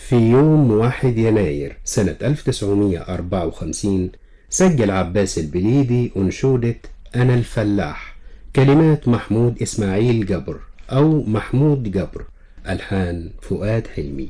في يوم 1 يناير سنة 1954 سجل عباس البليدي أنشودة أنا الفلاح كلمات محمود إسماعيل جبر أو محمود جبر ألحان فؤاد حلمي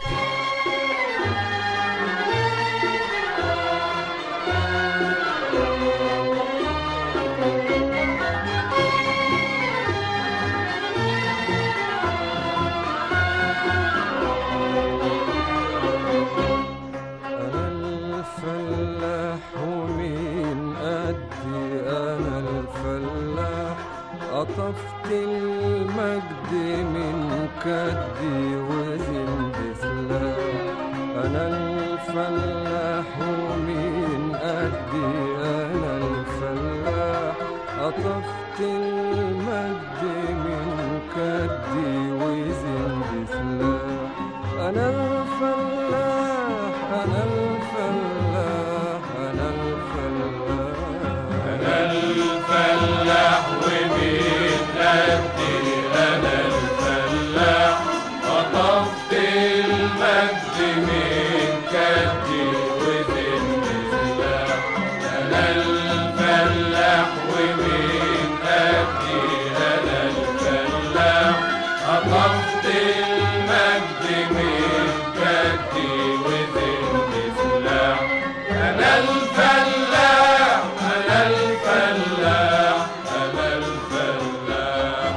أنا الفلاح ومين قدي أنا الفلاح قطفت المجد من كدي وزن بسلاح أنا الفلاح ومين قدي أنا الفلاح قطفت المجد من كدي وزن بسلاح أنا الفلاح أنا الفلاح أنا الفلاح أنا الفلاح ومين قدي أنا الفلاح قطفت المجد من كدي وزن سلاح أنا الفلاح ومين قدي أنا الفلاح قطفت المجد من كدي وزن سلاح أنا الفلاح أنا الفلاح أنا الفلاح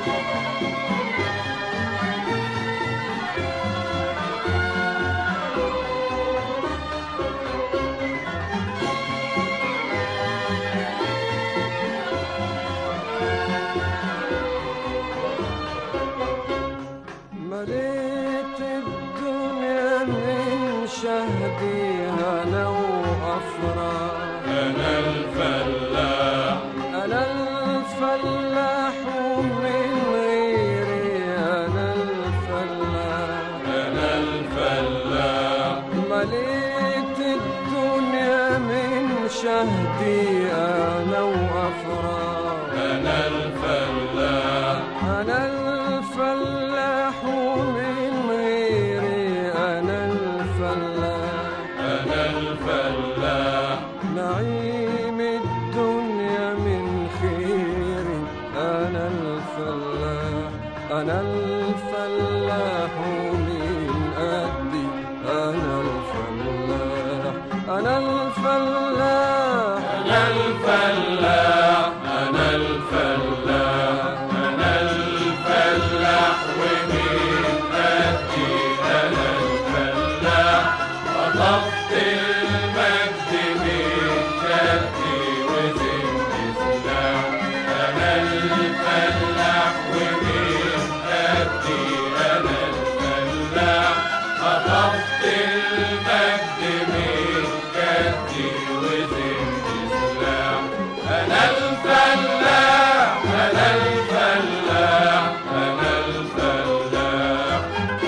مليت الدنيا من شهدي هنا وأفراح أنا الفلاح أنا الفلاح ومن غيري أنا الفلاح أنا الفلاح مليت الدنيا من شهدي أنا وأفراح أنا الفلاح أنا الفلاح ومن غيري أنا الفلاح أنا الفلاح نعيم الدنيا من خيري أنا الفلاح أنا الفلاح ومن قدي أنا الفلاح أنا الفلاح أنا الفلاح أنا الفلاح أنا الفلاح ومين قدي أنا الفلاح قطفت المجد من كدي وزن سلاح أنا الفلاح ومين قدي أنا الفلاح قطفت المجد من كدي وزن سلاح أنا الفلاح أنا الفلاح أنا الفلاح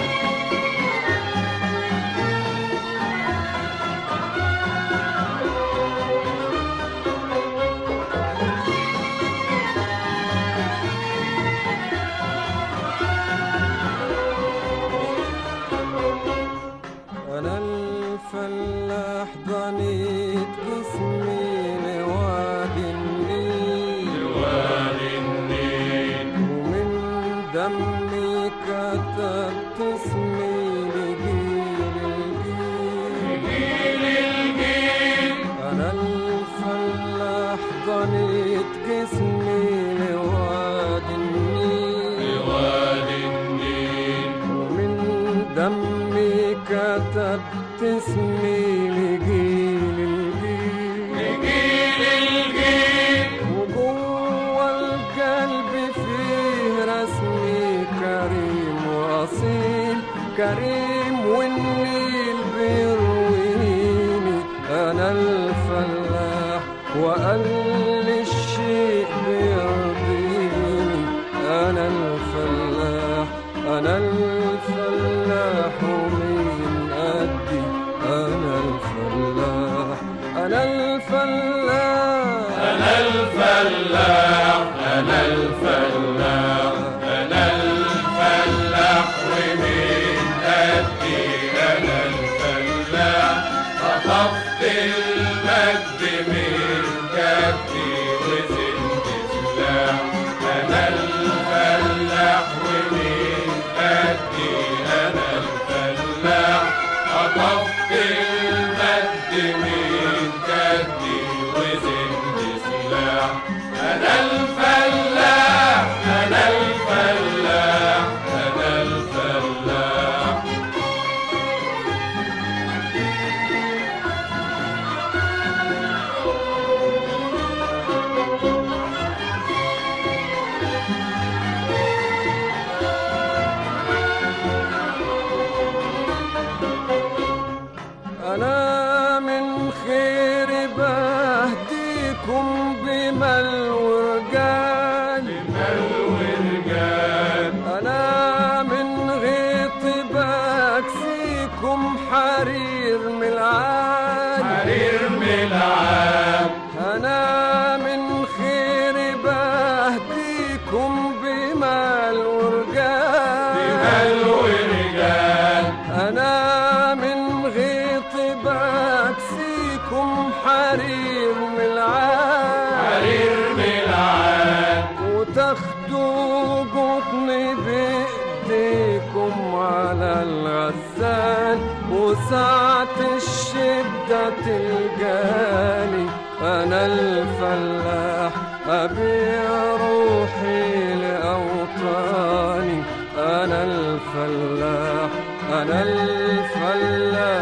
أنا الفلاح ضنيت جسمي لوادي النيل وادي النيل ومن دمي كتبت اسمي لجيل الجيل جيل الجيل أنا الفلاح ضنيت جسمي لوادي النيل وادي النيل ومن دمي كتبت اسمي لجيل الجيل جيل الجيل وجوه القلب فيه رسمي كريم واصيل كريم والنيل بيرويني انا الفلاح واقل الشيء بيرضيني انا الفلاح انا الفلاح ومين قدي انا الفلاح انا الفلاح أنا الفلاح أنا الفلاح أنا الفلاح ومين قدي خطفت المجد من كبدي وزنت سلاح أنا الفلاح ومن قدي أنا الفلاح خطفت المجد من كبدي وزنت سلاح أنا الفلاح أنا الفلاح أنا الفلاح أنا من خير بهديكم بمل ورجال الورجال أنا من غيط بكسيكم حرير من العال حرير ملعب أنا من خير بهديكم بمال ورجال الورجال أنا من غيط بكسيكم حرير من العال حرير ملعب وتاخدوا قطن بإيديكم على الغسال وساعة الشدة تلقاني أنا الفلاح أبيع روحي لأوطاني أنا الفلاح أنا الفلاح